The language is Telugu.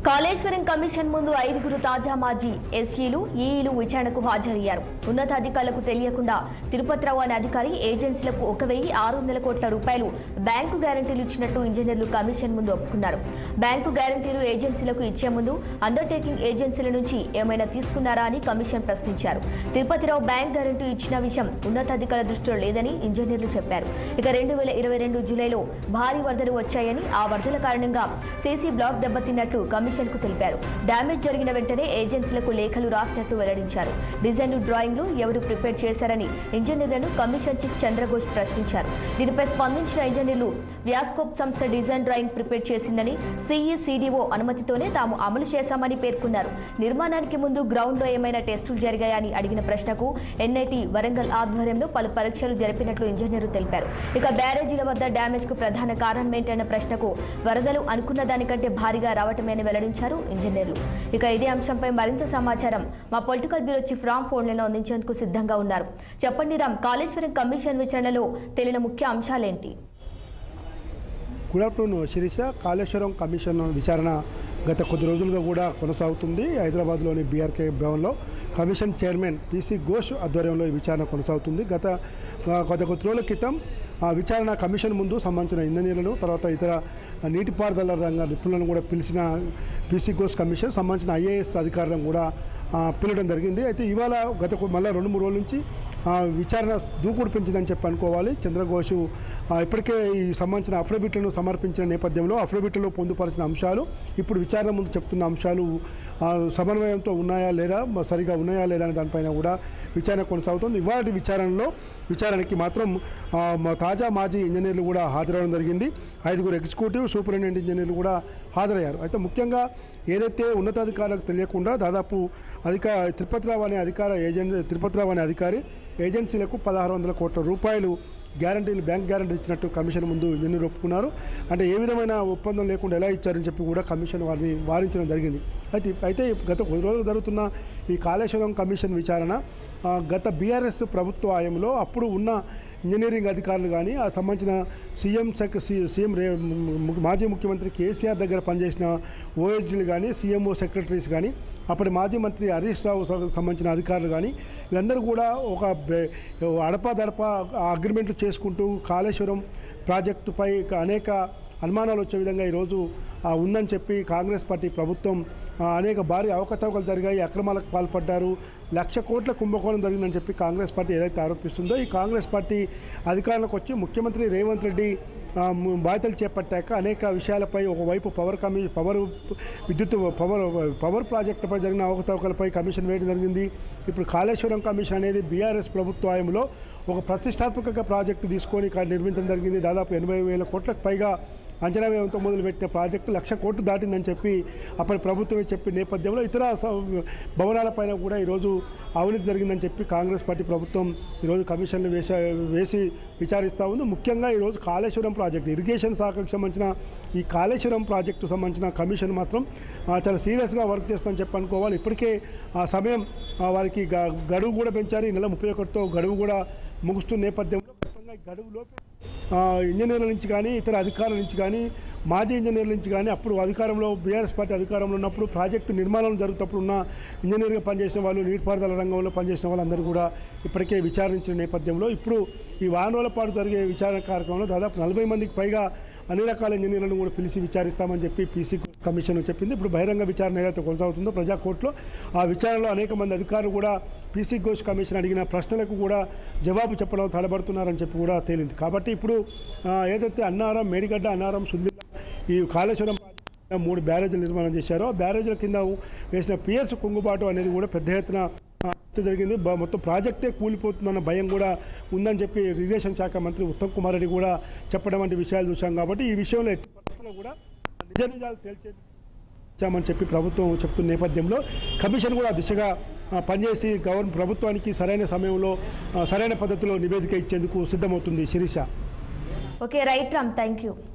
కాళేశ్వరం కమిషన్ ముందు ఐదుగురు తాజా మాజీ ఎస్సీలు ఈఈలు విచారణకు హాజరయ్యారు ఉన్నతాధికారులకు తెలియకుండా తిరుపతిరావు అనే అధికారి ఏజెన్సీలకు ఒక వెయ్యి ఆరు వందల కోట్ల రూపాయలు బ్యాంకు గ్యారంటీలు ఇచ్చినట్టు ఇంజనీర్లు కమిషన్ ముందు ఒప్పుకున్నారు బ్యాంకు గ్యారంటీలు ఏజెన్సీలకు ఇచ్చే ముందు అండర్టేకింగ్ ఏజెన్సీల నుంచి ఏమైనా తీసుకున్నారా అని కమిషన్ ప్రశ్నించారు తిరుపతిరావు బ్యాంక్ గ్యారంటీ ఇచ్చిన విషయం ఉన్నతాధికారుల దృష్టిలో లేదని ఇంజనీర్లు చెప్పారు ఇక రెండు వేల ఇరవై రెండు జూలైలో భారీ వరదలు వచ్చాయని ఆ వరదల కారణంగా సీసీ బ్లాక్ దెబ్బతిన్నట్లు కమిషన్కు తెలిపారు డ్యామేజ్ జరిగిన వెంటనే ఏజెన్సీలకు లేఖలు రాసినట్లు వెల్లడించారు డిజైన్లు డ్రాయింగ్లు ఎవరు ప్రిపేర్ చేశారని ఇంజనీర్లను కమిషన్ చీఫ్ చంద్రఘోష్ ప్రశ్నించారు దీనిపై స్పందించిన ఇంజనీర్లు వ్యాస్కోప్ సంస్థ డిజైన్ డ్రాయింగ్ ప్రిపేర్ చేసిందని సిఈ సిడిఓ అనుమతితోనే తాము అమలు చేశామని పేర్కొన్నారు నిర్మాణానికి ముందు గ్రౌండ్లో ఏమైనా టెస్టులు జరిగాయని అడిగిన ప్రశ్నకు ఎన్ఐటి వరంగల్ ఆధ్వర్యంలో పలు పరీక్షలు జరిపినట్లు ఇంజనీర్లు తెలిపారు ఇక బ్యారేజీల వద్ద డ్యామేజ్ కు ప్రధాన కారణం ఏంటన్న ప్రశ్నకు వరదలు అనుకున్న దానికంటే భారీగా రావటమేని వెల్లడించారు ఇంజనీర్లు ఇక ఇదే అంశంపై మరింత సమాచారం మా పొలిటికల్ బ్యూరో చీఫ్ రామ్ ఫోన్లను అందించేందుకు సిద్ధంగా ఉన్నారు చెప్పండి రామ్ కాళేశ్వరం కమిషన్ విచారణలో తేలిన ముఖ్య అంశాలేంటి good afternoon Sirisha Kaleshwaram commission విచారణ గత కొద్ది రోజులుగా కూడా కొనసాగుతుంది హైదరాబాద్లోని బీఆర్కే భవన్లో కమిషన్ చైర్మన్ పిసి ఘోష్ ఆధ్వర్యంలో ఈ విచారణ కొనసాగుతుంది గత ఆ, కొద్ది కొద్ది రోజుల క్రితం ఆ విచారణ కమిషన్ ముందు సంబంధించిన ఇంజనీర్లను తర్వాత ఇతర నీటిపారుదల రంగ నిపుణులను కూడా పిలిచిన పిసి ఘోష్ కమిషన్ సంబంధించిన ఐఏఎస్ అధికారులను కూడా ఆ, పిలవడం జరిగింది అయితే ఇవాళ గత కొ- మళ్ళీ రెండు మూడు రోజుల నుంచి ఆ, విచారణ దూకుడు పెంచిందని చెప్పి అనుకోవాలి చంద్రఘోష్ ఆ, ఇప్పటికే ఈ సంబంధించిన అఫిడవిట్లను సమర్పించిన నేపథ్యంలో అఫిడవిట్లో పొందుపరిచిన అంశాలు ఇప్పుడు విచారణ ముందు చెప్తున్న అంశాలు ఆ, సమన్వయంతో ఉన్నాయా లేదా మ- సరిగా ఉన్నాయా లేదా అనే దానిపైన కూడా విచారణ కొనసాగుతుంది ఇవాటి విచారణలో విచారణకి మాత్రం ఆ, మా తాజా మాజీ ఇంజనీర్లు కూడా హాజరవడం జరిగింది ఐదుగురు ఎగ్జిక్యూటివ్ సూపరింటెండెంట్ ఇంజనీర్లు కూడా హాజరయ్యారు అయితే ముఖ్యంగా ఏదైతే ఉన్నతాధికారులకు తెలియకుండా దాదాపు అధిక తిరుపతిరావు అనే అధికార ఏజెంట్ తిరుపతిరావు అనే అధికారి ఏజెన్సీలకు పదహారు వందల కోట్ల రూపాయలు గ్యారంటీలు బ్యాంక్ గ్యారంటీ ఇచ్చినట్టు కమిషన్ ముందు ఇంజనీర్ ఒప్పుకున్నారు అంటే ఏ విధమైన ఒప్పందం లేకుండా ఎలా ఇచ్చారని చెప్పి కూడా కమిషన్ వారిని వారించడం జరిగింది అయితే అయితే గత కొద్ది రోజులు జరుగుతున్న ఈ కాళేశ్వరం కమిషన్ విచారణ ఆ, గత బీఆర్ఎస్ ప్రభుత్వ హయాంలో అప్పుడు ఉన్న ఇంజనీరింగ్ అధికారులు కానీ ఆ సంబంధించిన సీఎం సెక్ సి- సీఎం రే ము- మాజీ ముఖ్యమంత్రి కేసీఆర్ దగ్గర పనిచేసిన ఓఎస్డీలు కానీ సీఎంఓ సెక్రటరీస్ కానీ అప్పటి మాజీ మంత్రి హరీష్ రావు స- సంబంధించిన అధికారులు కానీ వీళ్ళందరూ కూడా ఒక బె- అడపాదడప అగ్రిమెంట్లు చేసుకుంటూ కాళేశ్వరం ప్రాజెక్టుపై అనేక అనుమానాలు వచ్చే విధంగా ఈరోజు ఆ, ఉందని చెప్పి కాంగ్రెస్ పార్టీ ప్రభుత్వం ఆ, అనేక భారీ అవకతవకలు జరిగాయి అక్రమాలకు పాల్పడ్డారు లక్ష కోట్ల కుంభకోణం జరిగిందని చెప్పి కాంగ్రెస్ పార్టీ ఏదైతే ఆరోపిస్తుందో ఈ కాంగ్రెస్ పార్టీ అధికారంలోకి వచ్చి ముఖ్యమంత్రి రేవంత్ రెడ్డి ఆ, ము- బాధ్యతలు చేపట్టాక అనేక విషయాలపై ఒకవైపు పవర్ కమి పవర్ విద్యుత్ పవర్ పవర్ ప్రాజెక్టుపై జరిగిన అవకతవకలపై కమిషన్ వేయడం జరిగింది ఇప్పుడు కాళేశ్వరం కమిషన్ అనేది బీఆర్ఎస్ ప్రభుత్వ హయాంలో ఒక ప్రతిష్టాత్మక ప్రాజెక్టు తీసుకొని కా- నిర్మించడం జరిగింది దాదాపు ఎనభై వేల కోట్లకు పైగా అంచనా వ్యయంతో మొదలుపెట్టిన ప్రాజెక్టు లక్ష కోట్లు దాటిందని చెప్పి అప్పటి ప్రభుత్వమే చెప్పిన నేపథ్యంలో ఇతర స- భవనాలపైన కూడా ఈరోజు అవినీతి జరిగిందని చెప్పి కాంగ్రెస్ పార్టీ ప్రభుత్వం ఈరోజు కమిషన్లు వేసా వేసి విచారిస్తూ ఉంది ముఖ్యంగా ఈరోజు కాళేశ్వరం ప్రాజెక్టు ఇరిగేషన్ శాఖకు సంబంధించిన ఈ కాళేశ్వరం ప్రాజెక్టు సంబంధించిన కమిషన్ మాత్రం ఆ, చాలా సీరియస్గా వర్క్ చేస్తుందని చెప్పి అనుకోవాలి ఇప్పటికే ఆ సమయం ఆ, వారికి గ- గడువు కూడా పెంచారు ఈ నెల ముప్పై ఒకటితో గడువు కూడా ముగుస్తున్న నేపథ్యంలో ఖచ్చితంగా ఈ గడువులోపు ఆ, ఇంజనీర్ల నుంచి కానీ ఇతర అధికారుల నుంచి కానీ మాజీ ఇంజనీర్ల నుంచి కానీ అప్పుడు అధికారంలో బీఆర్ఎస్ పార్టీ అధికారంలో ఉన్నప్పుడు ప్రాజెక్టు నిర్మాణం జరుగుతప్పుడు ఉన్న ఇంజనీర్గా పనిచేసిన వాళ్ళు నీటిపారుదల రంగంలో పనిచేసిన వాళ్ళందరూ కూడా ఇప్పటికే విచారించిన నేపథ్యంలో ఇప్పుడు ఈ వారం రోజుల పాటు జరిగే విచారణ కార్యక్రమంలో దాదాపు నలభై మందికి పైగా అన్ని రకాల ఇంజనీర్లను కూడా పిలిచి విచారిస్తామని చెప్పి పీసీ కమిషన్ చెప్పింది ఇప్పుడు బహిరంగ విచారణ ఏదైతే కొనసాగుతుందో ప్రజా కోర్టులో ఆ విచారణలో అనేక మంది అధికారులు కూడా పీసీ ఘోష్ కమిషన్ అడిగిన ప్రశ్నలకు కూడా జవాబు చెప్పడం తడబడుతున్నారని చెప్పి కూడా తేలింది కాబట్టి ఇప్పుడు ఆ, ఏదైతే అన్నారం మేడిగడ్డ అన్నారం సుందిల్ల ఈ కాళేశ్వరం ప్రాజెక్టు మూడు బ్యారేజీలు నిర్మాణం చేశారో ఆ బ్యారేజీల కింద వేసిన పిఎస్ కుంగుబాటు అనేది కూడా పెద్ద ఎత్తున ఆ, చర్చ జరిగింది బ- మొత్తం ప్రాజెక్టే కూలిపోతుందన్న భయం కూడా ఉందని చెప్పి ఇరిగేషన్ శాఖ మంత్రి ఉత్తమ్ కుమార్ రెడ్డి కూడా చెప్పడం వంటి విషయాలు చూశాం కాబట్టి ఈ విషయంలో ఎట్టి పరిస్థితుల్లో కూడా నిజ నిజాలు తేల్చేది ఇచ్చామని చెప్పి ప్రభుత్వం చెప్తున్న నేపథ్యంలో కమిషన్ కూడా ఆ దిశగా ఆ, పనిచేసి గవర్న ప్రభుత్వానికి సరైన సమయంలో ఆ, సరైన పద్ధతిలో నివేదిక ఇచ్చేందుకు సిద్ధమవుతుంది Sirisha okay right Ram thank you